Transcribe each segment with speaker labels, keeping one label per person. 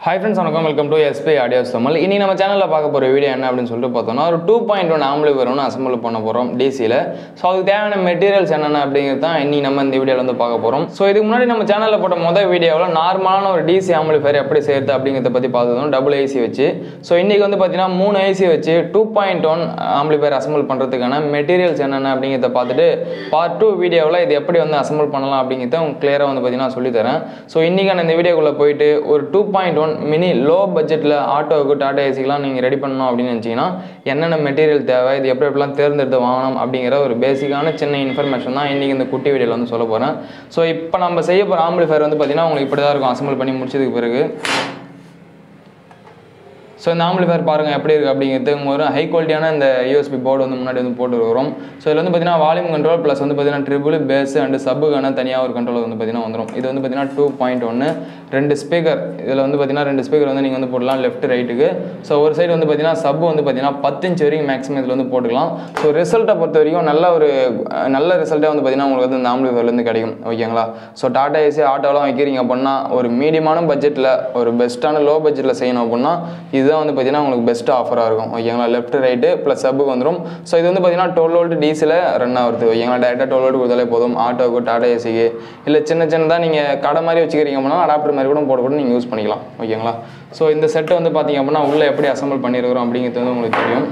Speaker 1: hi friends வணக்கம் welcome to SP audios Tamil இனி நம்ம சேனலில் பார்க்க போகிற வீடியோ என்ன அப்படின்னு சொல்லிட்டு பார்த்தோம்னா ஒரு டூ பாயிண்ட் ஒன் ஆம்பளை வரும்னு அசம்பிள் பண்ண போகிறோம் டிசியில் ஸோ அதுக்கு தேவையான மெட்டீரியல்ஸ் என்னென்ன அப்படிங்கிறது தான் இன்னி நம்ம இந்த வீடியோவில் வந்து பார்க்க போகிறோம் ஸோ இதுக்கு முன்னாடி நம்ம சேனலில் போட்ட முதல் வீடியோவில் நார்மலான ஒரு டிசி ஆம்பிளிஃபயர் எப்படி செய்யறது அப்படிங்கிறத பற்றி பார்த்ததும் டபுள் ஏசி வச்சு ஸோ இன்றைக்கி வந்து பார்த்தீங்கன்னா மூணு ஏசி வச்சு two point one amplifier assemble பண்ணுறதுக்கான மெட்டீரியல்ஸ் என்னென்ன அப்படிங்கிறத பார்த்துட்டு பார்ட் டூ வீடியோவில் இது எப்படி வந்து அசம்பிள் பண்ணலாம் அப்படிங்கிறத உங்களுக்கு கிளியராக வந்து பார்த்தீங்கன்னா சொல்லித்தரேன் ஸோ இன்றைக்கான இந்த வீடியோக்குள்ளே போயிட்டு ஒரு two point one mini low பட்ஜெட்டில் ஆட்டோவுக்கு டாடா ஏசிக்கெலாம் நீங்கள் ரெடி பண்ணணும் அப்படின்னு நினச்சிங்கன்னா என்னென்ன மெட்டீரியல் தேவை இது எப்படி எப்படிலாம் தேர்ந்தெடுத்து வாங்கணும் அப்படிங்கிற ஒரு பேசிக்கான சின்ன இன்ஃபர்மேஷன் தான் இன்றைக்கி இந்த குட்டி வீடியோவில் வந்து சொல்ல போகிறேன் ஸோ இப்போ நம்ம செய்ய போகிற ஆம்பிளிஃபயர் வந்து பார்த்திங்கன்னா உங்களுக்கு இப்படி தான் இருக்கும் அசம்பிள் பண்ணி முடிச்சதுக்கு பிறகு ஸோ இந்த ஆம்பிளிஃபயர் பாருங்கள் எப்படி இருக்குது அப்படிங்கிறது ஒரு ஹை குவாலிட்டியான இந்த யூஎஸ்பி போர்டு வந்து முன்னாடி வந்து போட்டு வரும் ஸோ இதில் வந்து பார்த்தீங்கன்னா வால்யூம் கண்ட்ரோல் ப்ளஸ் வந்து பார்த்தீங்கன்னா ட்ரிபிள் பேஸ் அண்ட் சப்புக்கான தனியாக ஒரு கண்ட்ரோல் வந்து பார்த்தீங்கன்னா வந்துடும் இது வந்து பார்த்தீங்கன்னா டூ பாயிண்ட் ஒன்று ரெண்டு ஸ்பீக்கர் இதில் வந்து பார்த்தீங்கன்னா ரெண்டு ஸ்பீக்கர் வந்து நீங்கள் வந்து போடலாம் லெஃப்ட் ரைட்டுக்கு ஸோ ஒரு சைடு வந்து பார்த்தீங்கன்னா சப் வந்து பார்த்தீங்கன்னா பத்து இன்ச் வரைக்கும் மேக்ஸிமம் இதில் வந்து போட்டுக்கலாம் ஸோ ரிசல்ட்டை பொறுத்த வரைக்கும் நல்ல ஒரு அஹ், நல்ல ரிசல்ட்டே வந்து பார்த்தீங்கன்னா உங்களுக்கு வந்து இந்த ஆம்பிளிஃபயர்லேருந்து கிடைக்கும் ஓகேங்களா ஸோ டாடா ஏசி ஆட்டோலாம் வைக்கிறீங்க அப்படின்னா ஒரு மீடியமான பட்ஜெட்டில் ஒரு பெஸ்ட்டான லோ பட்ஜெட்டில் செய்யணும் அப்படின்னா இதுதான் வந்து பார்த்தீங்கன்னா உங்களுக்கு பெஸ்ட் ஆஃபராக இருக்கும் ஓகேங்களா லெஃப்ட் ரைட்டு ப்ளஸ் சப்புக்கு வந்துடும் ஸோ இது வந்து பார்த்தீங்கன்னா டுவெல் வோல்ட் டீசலில் ரன் ஆகுது ஓகேங்களா டேரெக்டாக டுவெல் வோல்ட் கொடுத்தாலே போதும் ஆட்டோவுக்கு டாடா ஏசிக்கு இல்லை சின்ன சின்னதாக நீங்கள் கடை மாதிரி வச்சுக்கிறீங்க அப்படின்னா அடாப்டர் மாதிரி கூட போட்டு கூட நீங்கள் யூஸ் பண்ணிக்கலாம் ஓகேங்களா ஸோ இந்த செட்டை வந்து பார்த்தீங்க அப்படின்னா உள்ளே எப்படி அசம்பிள் பண்ணியிருக்கிறோம் அப்படிங்கிறது வந்து உங்களுக்கு தெரியும்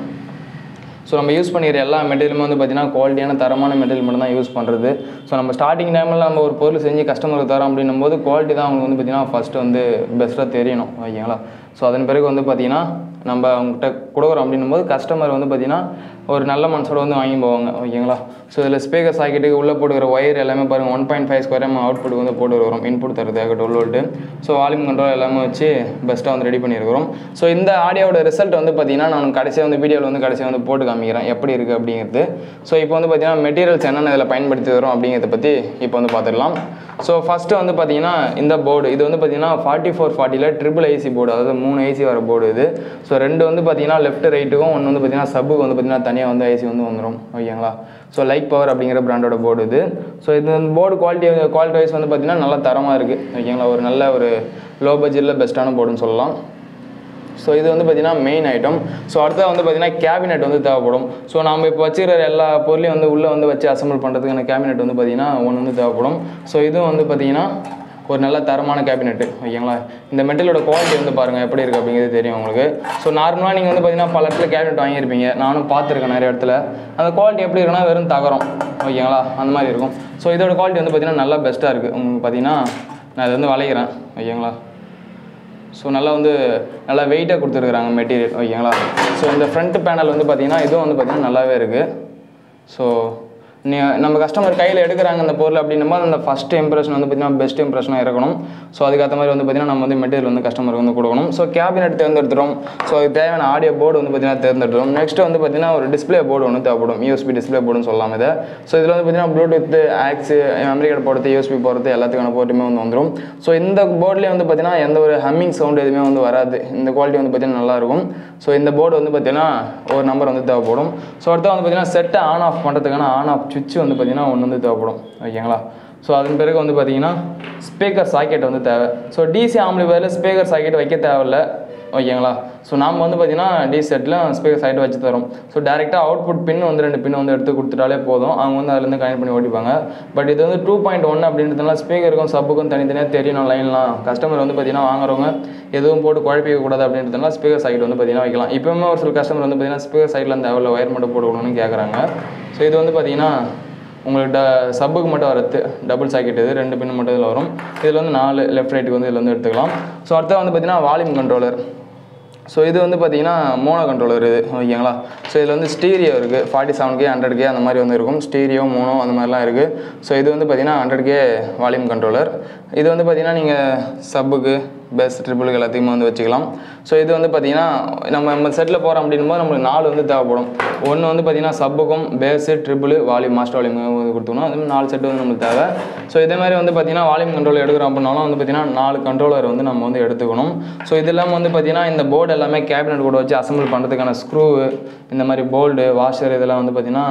Speaker 1: ஸோ நம்ம யூஸ் பண்ணிக்கிற எல்லா மெட்டீரியலுமே வந்து பார்த்தீங்கன்னா குவாலிட்டியான தரமான மெட்டீரியல் மட்டும் தான் யூஸ் பண்ணுறது ஸோ நம்ம ஸ்டார்டிங் டைமில் நம்ம ஒரு பொருள் செஞ்சு கஸ்டமருக்கு தரோம் அப்படின்னும் போது குவாலிட்டி தான் அவங்களுக்கு வந்து பார்த்தீங்கன்னா ஃபஸ்ட்டு வந்து பெஸ்ட்டாக தெரியணும் ஓகேங்களா ஸோ அதன் பிறகு வந்து பார்த்தீங்கன்னா நம்ம அவங்ககிட்ட கொடுக்குறோம் அப்படின்னும் போது கஸ்டமர் வந்து பார்த்தீங்கன்னா ஒரு நல்ல மனசோட வந்து வாங்கி போவாங்க ஓகேங்களா ஸோ இதில் ஸ்பீக்கர் சாக்கெட்டுக்கு உள்ளே போட்டுக்கிற ஒயர் எல்லாமே பாருங்கள் one point five square M output வந்து போட்டு வரும் இன்புட் தரதுக்காக twelve volt so volume control எல்லாமே வச்சு பெஸ்ட்டாக வந்து ரெடி பண்ணியிருக்கிறோம் ஸோ இந்த ஆடியோட ரிசல்ட் வந்து பார்த்தீங்கன்னா நான் கடைசியாக வந்து வீடியோவில் வந்து கடைசியாக வந்து போட்டு காமிக்கிறேன் எப்படி இருக்குது அப்படிங்கிறது ஸோ இப்போ வந்து பார்த்தீங்கன்னா மெட்டீரியல்ஸ் என்னென்ன இதில் பயன்படுத்தி வரும் அப்படிங்கிறத பற்றி இப்போ வந்து பார்த்துடலாம் ஸோ ஃபஸ்ட்டு வந்து பார்த்தீங்கன்னா இந்த போர்டு இது வந்து பார்த்தீங்கன்னா ஃபார்ட்டி ஃபோர் ஃபார்ட்டியில் ட்ரிபிள் ஐசி போர்டு அதாவது மூணு ஐசி வர போர்டு இது ஸோ ரெண்டு வந்து பார்த்தீங்கன்னா லெஃப்ட் ரைட்டுக்கும் ஒன்று வந்து பார்த்தீங்கன்னா சப்புக்கு வந்து பார்த்தீங்கன்னா தனியாக வந்து ஐசி வந்து வந்துடும் ஓகேங்களா ஸோ லைக் பவர் அப்படிங்கிற பிராண்டோட போர்டு இது ஸோ இது போர்டு குவாலிட்டி குவாலிட்டி வைஸ் வந்து பார்த்தீங்கன்னா நல்லா தரமாக இருக்குது ஓகேங்களா ஒரு நல்ல ஒரு லோ பட்ஜெட்டில் பெஸ்ட்டான போர்டுன்னு சொல்லலாம் ஸோ இது வந்து பார்த்தீங்கன்னா மெயின் ஐட்டம் ஸோ அடுத்தது வந்து பார்த்தீங்கன்னா கேபினெட் வந்து தேவைப்படும் ஸோ நம்ம இப்போ வச்சுக்கிற எல்லா பொருளையும் வந்து உள்ளே வந்து வச்சு அசம்பிள் பண்ணுறதுக்கான கேபினெட் வந்து பார்த்தீங்கன்னா ஒன்று வந்து தேவைப்படும் ஸோ இதுவும் வந்து பார்த்தீங்கன்னா ஒரு நல்ல தரமான கேபினெட்டு ஓகேங்களா இந்த மெட்டலோட குவாலிட்டி வந்து பாருங்கள் எப்படி இருக்குது அப்படிங்கிறது தெரியும் உங்களுக்கு ஸோ நார்மலாக நீங்கள் வந்து பார்த்தீங்கன்னா பல இடத்துல கேபினெட் வாங்கியிருப்பீங்க நானும் பார்த்துருக்கேன் நிறைய இடத்துல அந்த குவாலிட்டி எப்படி இருக்குன்னா வெறும் தகரம் ஓகேங்களா அந்த மாதிரி இருக்கும் ஸோ இதோட குவாலிட்டி வந்து பார்த்தீங்கன்னா நல்லா பெஸ்ட்டாக இருக்குது உங்களுக்கு பார்த்தீங்கன்னா நான் இதை வந்து வளைகிறேன் ஓகேங்களா ஸோ நல்லா வந்து நல்லா வெயிட்டாக கொடுத்துருக்குறாங்க மெட்டீரியல் ஓகேங்களா ஸோ இந்த ஃப்ரண்ட் பேனல் வந்து பார்த்தீங்கன்னா இதுவும் வந்து பார்த்தீங்கன்னா நல்லாவே இருக்குது ஸோ நீ நம்ம கஸ்டமர் கையில் எடுக்கிறாங்க அந்த பொருள் அப்படின்னும் போது அந்த ஃபஸ்ட் இம்ப்ரெஷன் வந்து பார்த்தீங்கன்னா பெஸ்ட் இம்ப்ரெஷனாக இருக்கணும் ஸோ அதுக்கேற்ற மாதிரி வந்து பார்த்தீங்கன்னா நம்ம வந்து மெட்டீரியல் வந்து கஸ்டமருக்கு வந்து கொடுக்கணும் ஸோ கேபினெட் தேர்ந்தெடுத்துறோம் ஸோ அதுக்கு தேவையான ஆடியோ போர்டு வந்து பார்த்தீங்கன்னா தேர்ந்தெடுத்துறோம் நெக்ஸ்ட் வந்து பார்த்தீங்கன்னா ஒரு டிஸ்ப்ளே போர்டு ஒன்று தேவைப்படும் யூஎஸ்பி டிஸ்ப்ளே போர்டுன்னு சொல்லலாம் இதை ஸோ இதில் வந்து பார்த்தீங்கன்னா ப்ளூடூத் ஆக்ஸ் மெமரி கார்டு போடுறது யூஎஸ்பி போடுறது எல்லாத்துக்கான போர்ட்டுமே வந்து வந்துடும் ஸோ இந்த போர்ட்லேயே வந்து பார்த்தீங்கன்னா எந்த ஒரு ஹம்மிங் சவுண்ட் எதுவுமே வந்து வராது இந்த குவாலிட்டி வந்து பார்த்தீங்கன்னா நல்லாயிருக்கும் ஸோ இந்த போர்டு வந்து பார்த்தீங்கன்னா ஒரு நம்பர் வந்து தேவைப்படும் ஸோ அடுத்து வந்து பார்த்தீங்கன்னா செட்டை ஆன் ஆஃப் பண்ணுறதுக்கான ஆன் ஆஃப் சுவிட்ச் வந்து பார்த்தீங்கன்னா ஒன்று வந்து தேவைப்படும் ஓகேங்களா ஸோ அதன் பிறகு வந்து பார்த்தீங்கன்னா ஸ்பீக்கர் சாக்கெட் வந்து தேவை ஸோ டிசி ஆம்பிளிஃபயரில் ஸ்பீக்கர் சாக்கெட் வைக்க தேவையில்ல ஓகேங்களா ஸோ நாம் வந்து பார்த்தீங்கன்னா டி செட்டில் ஸ்பீக்கர் சைட் வச்சு தரோம் ஸோ டேரெக்டாக அவுட்புட் பின் வந்து ரெண்டு பின் வந்து எடுத்து கொடுத்துட்டாலே போதும் அவங்க வந்து அதுலேருந்து கனெக்ட் பண்ணி ஓட்டிப்பாங்க பட் இது வந்து டூ பாயிண்ட் ஒன் அப்படின்றதுனால ஸ்பீக்கருக்கும் சப்புக்கும் தனித்தனியாக தெரியணும் லைன்லாம் கஸ்டமர் வந்து பார்த்தீங்கன்னா வாங்குறவங்க எதுவும் போட்டு குழப்பிக்க கூடாது அப்படின்றதுனால ஸ்பீக்கர் சைட் வந்து பார்த்தீங்கன்னா வைக்கலாம் இப்போவுமே ஒரு சில கஸ்டமர் வந்து பார்த்தீங்கன்னா ஸ்பீக்கர் சைடில் அந்த எவ்வளோ ஒயர் மட்டும் போட்டுக்கணும்னு கேட்குறாங்க ஸோ இது வந்து பார்த்தீங்கன்னா உங்களுக்கு ட சப்புக்கு மட்டும் வரது டபுள் சாக்கெட் இது ரெண்டு பின் மட்டும் இதில் வரும் இதில் வந்து நாலு லெஃப்ட் ரைட்டுக்கு வந்து இதில் வந்து எடுத்துக்கலாம் ஸோ அடுத்தது வந்து பார்த்தீங்கன்னா வால்யூம் கண்ட்ரோலர் ஸோ இது வந்து பார்த்தீங்கன்னா மோனோ கண்ட்ரோலர் இது ஓகேங்களா ஸோ இதில் வந்து ஸ்டீரியோ இருக்குது forty seven K hundred K அந்த மாதிரி வந்து இருக்கும் ஸ்டீரியோ மோனோ அந்த மாதிரிலாம் இருக்குது ஸோ இது வந்து பார்த்தீங்கன்னா ஹண்ட்ரட் கே வால்யூம் கண்ட்ரோலர் இது வந்து பார்த்தீங்கன்னா நீங்கள் சப்புக்கு பெஸ் ட்ரிபிளுக்கு எல்லாத்தையுமே வந்து வச்சுக்கலாம் ஸோ இது வந்து பார்த்தீங்கன்னா நம்ம நம்ம செட்டில் போகிறோம் அப்படின்னும் போது நம்மளுக்கு நாலு வந்து தேவைப்படும் ஒன்று வந்து பார்த்தீங்கன்னா சப்புக்கும் bass treble volume master volume வந்து கொடுத்தோம்னா அது மாதிரி நாலு செட்டு வந்து நம்மளுக்கு தேவை ஸோ இதே மாதிரி வந்து பார்த்தீங்கன்னா வால்யூம் கண்ட்ரோல் எடுக்கிறோம் அப்படின்னாலும் வந்து பார்த்தீங்கன்னா நாலு கண்ட்ரோலர் வந்து நம்ம வந்து எடுத்துக்கணும் ஸோ இது இல்லாமல் வந்து பார்த்தீங்கன்னா இந்த போர்டு எல்லாமே கேபினட் கூட வச்சு அசம்பிள் பண்ணுறதுக்கான ஸ்க்ரூ இந்த மாதிரி போல்டு வாஷர் இதெல்லாம் வந்து பார்த்தீங்கன்னா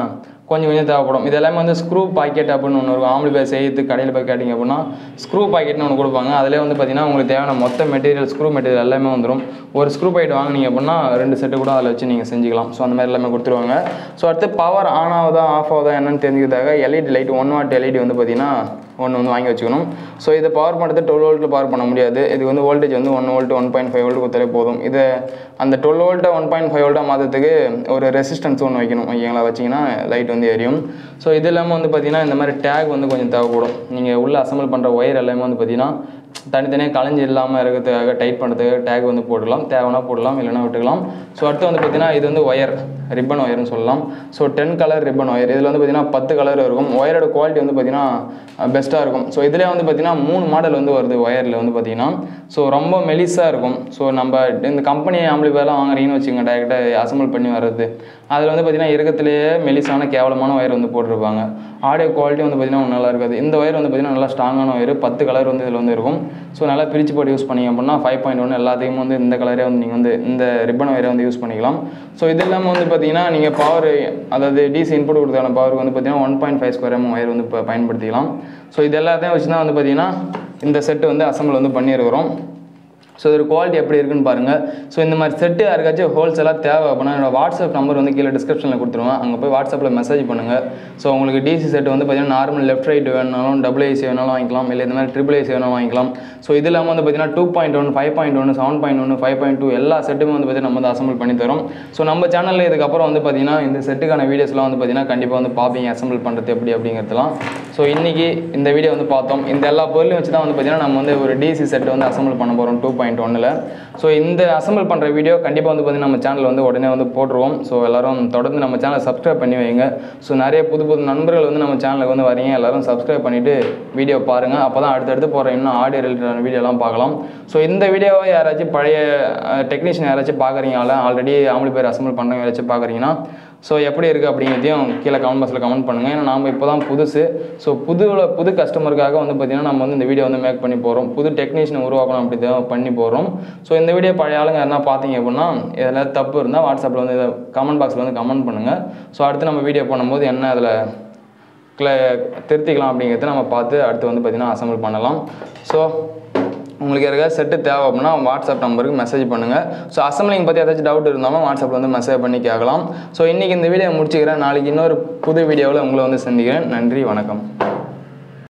Speaker 1: கொஞ்சம் கொஞ்சம் தேவைப்படும் இது எல்லாமே வந்து ஸ்க்ரூ பாக்கெட் அப்படின்னு ஒன்று இருக்கும் ஆம்பளை பேர் செய்யறது கடையில் போய் கேட்டிங்க அப்படின்னா ஸ்க்ரூ பாக்கெட்னு ஒன்று கொடுப்பாங்க அதிலே வந்து பார்த்தீங்கன்னா உங்களுக்கு தேவையான மொத்த மெட்டீரியல் ஸ்க்ரூ மெட்டீரியல் எல்லாமே வந்துடும் ஒரு ஸ்க்ரூ பாக்கெட் வாங்குனீங்க அப்படின்னா ரெண்டு செட்டு கூட அதில் வச்சு நீங்கள் செஞ்சுக்கலாம் ஸோ அந்த மாதிரி எல்லாமே கொடுத்துருவாங்க ஸோ அடுத்து பவர் ஆன் ஆகுதா ஆஃப் ஆகுதா என்னன்னு தெரிஞ்சுக்கிறதாக LED light one watt LED வந்து பார்த்தீங்கன்னா ஒன்று வந்து வாங்கி வச்சுக்கணும் ஸோ இதை பவர் பண்ணுறது டுவெல் வோல்ட்டில் பவர் பண்ண முடியாது இது வந்து வோல்டேஜ் வந்து one volt one point five volt கொடுத்தாலே போதும் இதை அந்த டுவெல் வோல்ட்டை ஒன் பாயிண்ட் ஃபைவ் வோல்ட்டாக மாற்றத்துக்கு ஒரு ரெசிஸ்டன்ஸ் ஒன்று வைக்கணும் ஓகேங்களா வச்சிங்கன்னா லைட் வந்து எரியும் ஸோ இது இல்லாமல் வந்து பார்த்தீங்கன்னா இந்த மாதிரி டேக் வந்து கொஞ்சம் தேவைப்படும் நீங்கள் உள்ள அசம்பிள் பண்ணுற ஒயர் எல்லாமே வந்து பார்த்தீங்கன்னா தனித்தனியாக கலைஞ்சு இல்லாமல் இருக்கிறதுக்காக டைட் பண்ணுறதுக்காக டேக் வந்து போடலாம் தேவைன்னா போடலாம் இல்லைன்னா விட்டுக்கலாம் ஸோ அடுத்து வந்து பார்த்தீங்கன்னா இது வந்து ஒயர் ரிப்பன் ஒயர்னு சொல்லலாம் so ten colour ribbon wire இதில் வந்து பார்த்தீங்கன்னா பத்து கலர் இருக்கும் ஒயரோட குவாலிட்டி வந்து பார்த்தீங்கன்னா பெஸ்ட்டாக இருக்கும் ஸோ இதில் வந்து பார்த்தீங்கன்னா மூணு மாடல் வந்து வருது ஒயரில் வந்து பார்த்தீங்கன்னா ஸோ ரொம்ப மெலிசாக இருக்கும் ஸோ நம்ம இந்த கம்பெனி ஆம்பிளிஃபையர்லாம் வாங்குறீங்கன்னு வச்சுங்க டேரெக்டாக அசம்பிள் பண்ணி வர்றது அதில் வந்து பார்த்தீங்கன்னா இருக்கத்துலேயே மெலிசான கேவலமான ஒயர் வந்து போட்டிருப்பாங்க ஆடியோ குவாலிட்டி வந்து பார்த்தீங்கன்னா நல்லா இருக்காது இந்த ஒயர் வந்து பார்த்தீங்கன்னா நல்லா ஸ்ட்ராங்கான ஒயர் பத்து கலர் வந்து இதில் வந்து இருக்கும் ஸோ நல்லா பிரித்து போட்டு யூஸ் பண்ணிங்க அப்படின்னா ஃபைவ் பாயிண்ட் ஒன் எல்லாத்தையும் வந்து இந்த கலரே வந்து நீங்கள் வந்து இந்த ரிப்பன் ஒயரை வந்து யூஸ் பண்ணிக்கலாம் ஸோ இது இல்லாமல் வந்து பார்த்தீங்கன்னா நீங்கள் பவர் அதாவது டிசி இன்புட் கொடுத்தான பவருக்கு வந்து பார்த்தீங்கன்னா one point five square M wire வந்து இப்போ பயன்படுத்திக்கலாம் ஸோ இது எல்லாத்தையும் வச்சு தான் வந்து பார்த்தீங்கன்னா இந்த செட்டு வந்து அசம்பிள் வந்து பண்ணியிருக்கிறோம் ஸோ இதோட குவாலிட்டி எப்படி இருக்குன்னு பாருங்கள் ஸோ இந்த மாதிரி செட்டு யாருக்காச்சும் ஹோல்சேலாக தேவை அப்படின்னா என்னோட வாட்ஸ்அப் நம்பர் வந்து கீழே டிஸ்கிரிப்ஷனில் கொடுத்துருவேன் அங்கே போய் வாட்ஸ்அப்பில் மெசேஜ் பண்ணுங்கள் ஸோ உங்களுக்கு டிசி செட் வந்து பார்த்தீங்கன்னா நார்மல் லெஃப்ட் ரைட் வேணாலும் டபுள் ஏசி வேணாலும் வாங்கிக்கலாம் இல்லை இந்த மாதிரி ட்ரிபிள் ஏசி வேணாலும் வாங்கிக்கலாம் ஸோ இது இல்லாமல் வந்து பார்த்தீங்கன்னா two point one five point ஒன்று செவன் பாயிண்ட் ஒன்று ஃபைவ் பாயிண்ட் டூ எல்லா செட்டுமே வந்து பார்த்தீங்கன்னா நம்ம வந்து அசம்பிள் பண்ணி தரோம் ஸோ நம்ம சேனலில் இதுக்கப்புறம் வந்து பார்த்தீங்கன்னா இந்த செட்டுக்கான வீடியோஸ்லாம் வந்து பார்த்தீங்கன்னா கண்டிப்பாக வந்து பார்ப்பீங்க அசம்பிள் பண்ணுறது எப்படி அப்படிங்கிறதுலாம் ஸோ இன்றைக்கி இந்த வீடியோ வந்து பார்த்தோம் இந்த எல்லா பொருளையும் வச்சு தான் வந்து பார்த்தீங்கன்னா நம்ம வந்து ஒரு டிசி செட் வந்து அசம்பிள் பண்ண போகிறோம் டூ பாயிண்ட் ஒன்னில் ஸோ இந்த அசம்பிள் பண்ணுற வீடியோ கண்டிப்பாக வந்து பார்த்தீங்கன்னா நம்ம சேனலில் வந்து உடனே வந்து போட்டுருவோம் ஸோ எல்லாரும் தொடர்ந்து நம்ம சேனலை சப்ஸ்கிரைப் பண்ணி வைங்க ஸோ நிறைய புது புது நண்பர்கள் வந்து நம்ம சேனலுக்கு வந்து வரீங்க எல்லாரும் சப்ஸ்கிரைப் பண்ணிவிட்டு வீடியோ பாருங்கள் அப்போ தான் அடுத்தடுத்து போகிற இன்னும் ஆடியோ ரிலேட்டடான வீடியோலாம் பார்க்கலாம் ஸோ இந்த வீடியோவை யாராச்சும் பழைய டெக்னீஷியன் யாராச்சும் பார்க்குறீங்களா ஆல்ரெடி ஆம்பளை பேர் அசம்பிள் பண்ணுறவங்க யாராச்சும் பார்க்குறீங்கன்னா ஸோ எப்படி இருக்குது அப்படிங்கிறதையும் கீழே கமெண்ட் பாக்ஸில் கமெண்ட் பண்ணுங்கள் ஏன்னா நாம் இப்போ தான் புதுசு ஸோ புது புது கஸ்டமருக்காக வந்து பார்த்திங்கன்னா நம்ம வந்து இந்த வீடியோ வந்து மேக் பண்ணி போகிறோம் புது டெக்னீஷியனை உருவாக்கணும் அப்படி தான் பண்ணி போகிறோம் ஸோ இந்த வீடியோ பழைய ஆளுங்க யாருன்னா பார்த்தீங்க அப்படின்னா இதில் தப்பு இருந்தால் வாட்ஸ்அப்பில் வந்து இதை கமெண்ட் பாக்ஸில் வந்து கமெண்ட் பண்ணுங்கள் ஸோ அடுத்து நம்ம வீடியோ பண்ணும்போது என்ன அதில் கிள திருத்திக்கலாம் அப்படிங்கிறத நம்ம பார்த்து அடுத்து வந்து பார்த்திங்கன்னா அசம்பிள் பண்ணலாம் ஸோ உங்களுக்கு யாருக்காவது செட்டு தேவை அப்படின்னா வாட்ஸ்அப் நம்பருக்கு மெசேஜ் பண்ணுங்கள் ஸோ அசம்பிளிங் பற்றி ஏதாச்சும் டவுட் இருந்தாலும் வாட்ஸ்அப்பில் வந்து மெசேஜ் பண்ணி கேட்கலாம் ஸோ இன்றைக்கி இந்த வீடியோ முடிச்சுக்கிறேன் நாளைக்கு இன்னொரு புது வீடியோவில் உங்களை வந்து சந்திக்கிறேன் நன்றி வணக்கம்